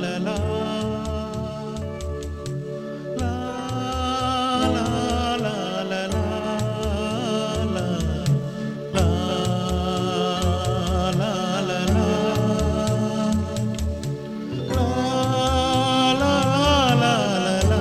la la La, la, la, la, la, la. La, la, la, la. La, la, la, la, la.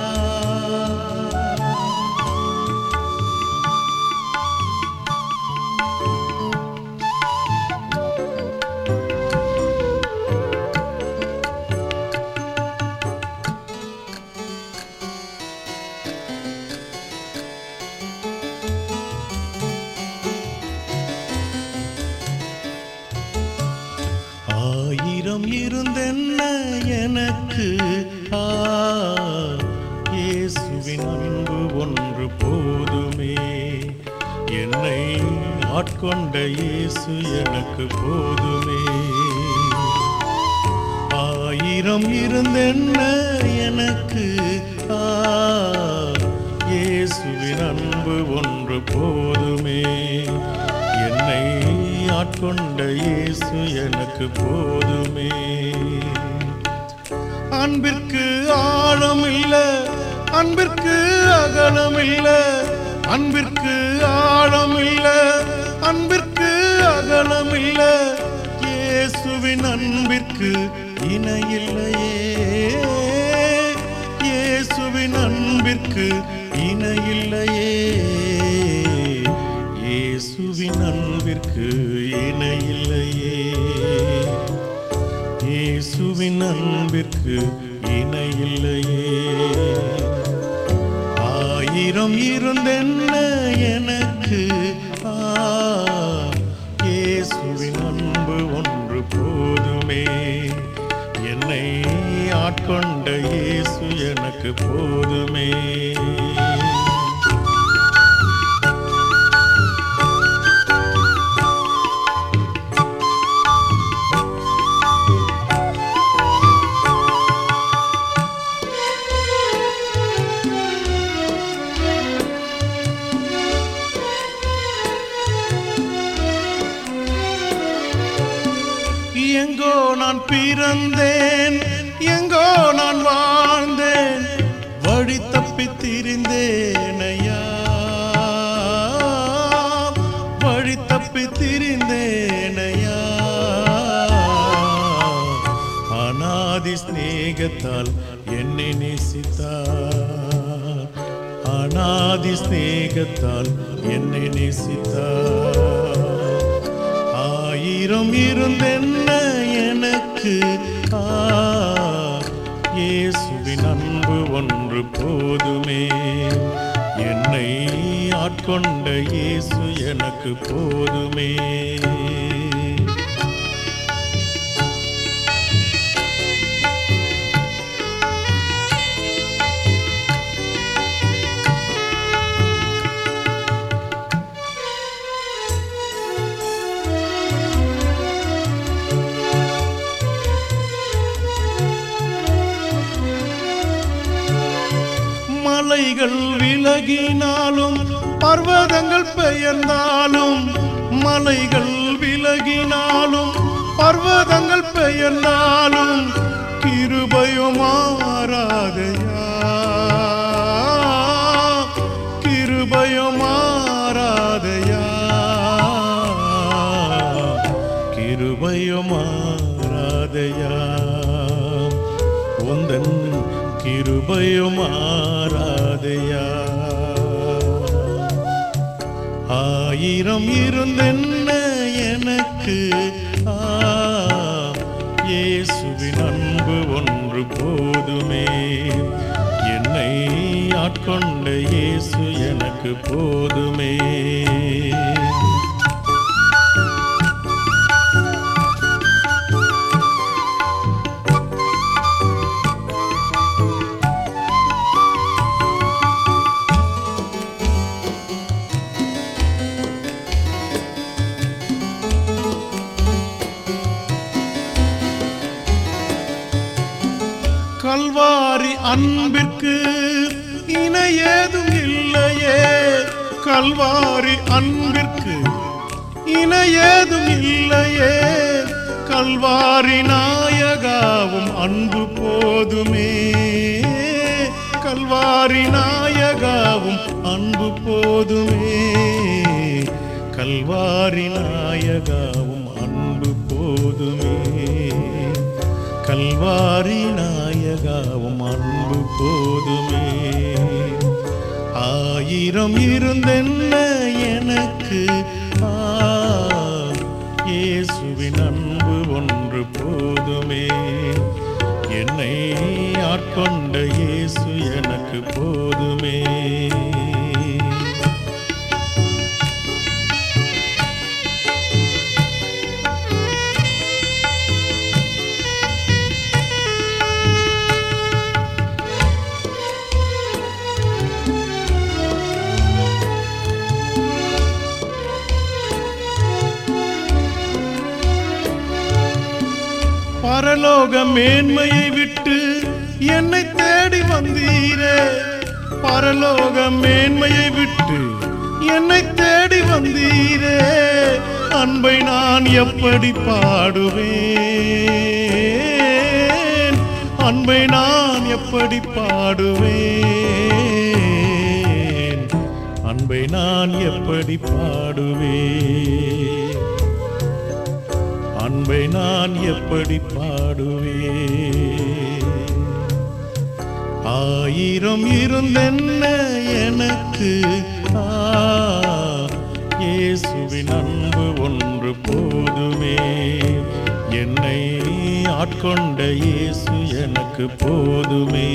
ஆயிரம் இருந்தென்ன எனக்கு ஆ, இயேசுவின் அன்பு ஒன்று போதுமே என்னை ஆட்கொண்ட இயேசு எனக்கு போதுமே ஆயிரம் இருந்தென்ன எனக்கு ஆ, இயேசுவின் அன்பு ஒன்று போதுமே என்னை ஆட்கொண்ட இயேசு எனக்கு போதுமே அன்பிற்கு ஆழம் இல்ல அன்பிற்கு அகலம் இல்ல அன்பிற்கு ஆழம் இல்ல அன்பிற்கு அகலம் இல்ல இயேசுவின் அன்பிற்கு இணையில்லையே இயேசுவின் அன்பிற்கு இணையில்லையே இயேசுவின் அன்பிற்கு இணையில்லையே இயேசுவின் அன்பிற்கு இணையில்லையே ஆயிரம் இருந்தென்ன எனக்கு ஆ, இயேசுவின் அன்பு ஒன்று போதுமே என்னை ஆட்கொண்ட இயேசு எனக்கு போதுமே எங்கோ நான் பிறந்தேன் எங்கோ நான் வாழ்ந்தேன் வழி தப்பி திரிந்தேன் ஐயா வழி தப்பி திரிந்தேன் ஐயா அநாதி சிநேகத்தால் என்னை நேசித்தார் அநாதி சிநேகத்தால் என்னை நேசித்தார் ஆயிரம் இருந்தென்ன எனக்கு ஆ, இயேசுவின் அன்பு ஒன்று போதுமே என்னை ஆட்கொண்ட இயேசு எனக்கு போதுமே மலைகள் விலகினாலும் பர்வதங்கள் பெயர்ந்தாலும் மலைகள் விலகினாலும் பர்வதங்கள் பெயர்ந்தாலும் கிருபையும் மாறாதையா கிருபையும் மாறாதையா கிருபையும் மாறாதையா உந்தன் கிருபையும் மாறாதையா ஆயிரம் இருந்தென்ன எனக்கு ஆ, இயேசுவின் அன்பு ஒன்று போதுமே என்னை ஆட்கொண்ட இயேசு எனக்கு போதுமே கல்வாரி அன்பிற்கு இணை ஏதும் இல்லையே கல்வாரி அன்பிற்கு இணை ஏதும் இல்லையே கல்வாரி நாயகாவும் அன்பு போதுமே கல்வாரி நாயகாவும் அன்பு போதுமே கல்வாரி நாயகாவும் அன்பு போதுமே கல்வாரி நாயகாவும் அன்பு போதுமே ஆயிரம் இருந்தென்ன எனக்கு ஆ, இயேசுவின் அன்பு ஒன்று போதுமே என்னை ஆட்கொண்ட இயேசு எனக்கு போதுமே பரலோக மேன்மையை விட்டு என்னை தேடி வந்தீரே பரலோக மேன்மையை விட்டு என்னை தேடி வந்தீரே அன்பை நான் எப்படி பாடுவேன் அன்பை நான் எப்படி பாடுவேன் அன்பை நான் எப்படி பாடுவேன் அன்பை நான் எப்படி பாடுவேன் ஆயிரம் இருந்தென்ன எனக்கு ஆ, இயேசுவின் அன்பு ஒன்று போதுமே என்னை ஆட்கொண்ட இயேசு எனக்கு போதுமே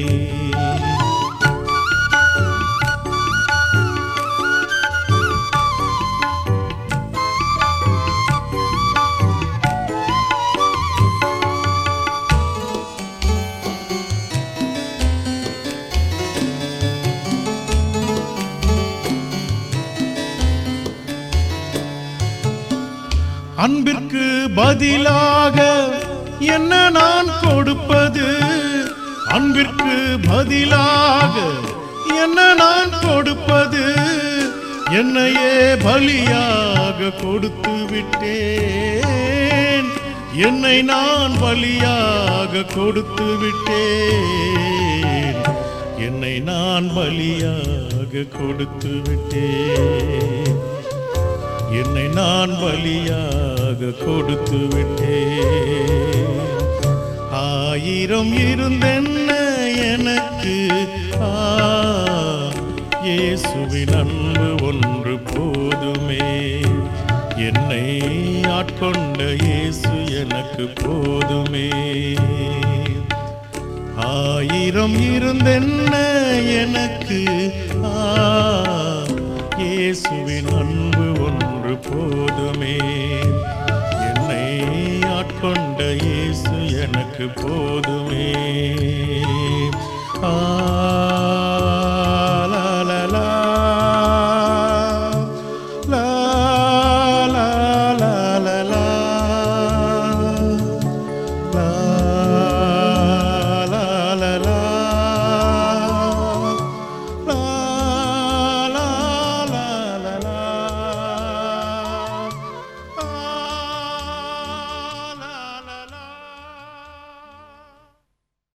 அன்பிற்கு பதிலாக என்ன நான் கொடுப்பது அன்பிற்கு பதிலாக என்ன நான் கொடுப்பது என்னையே பலியாக கொடுத்து விட்டேன் என்னை நான் பலியாக கொடுத்து விட்டேன் என்னை நான் பலியாக கொடுத்து விட்டேன் என்னை நான் பலியாக கொடுத்து விட்டேன் ஆயிரம் இருந்தென்ன எனக்கு ஆ, இயேசுவின் அன்பு ஒன்று போதுமே என்னை ஆட்கொண்ட இயேசு எனக்கு போதுமே ஆயிரம் இருந்தென்ன எனக்கு ஆ, இயேசுவின் அன்பு ஒன்று போதுமே என்னை ஆட்கொண்ட இயேசு எனக்கு போதுமே ஆ, லா, லா, லா,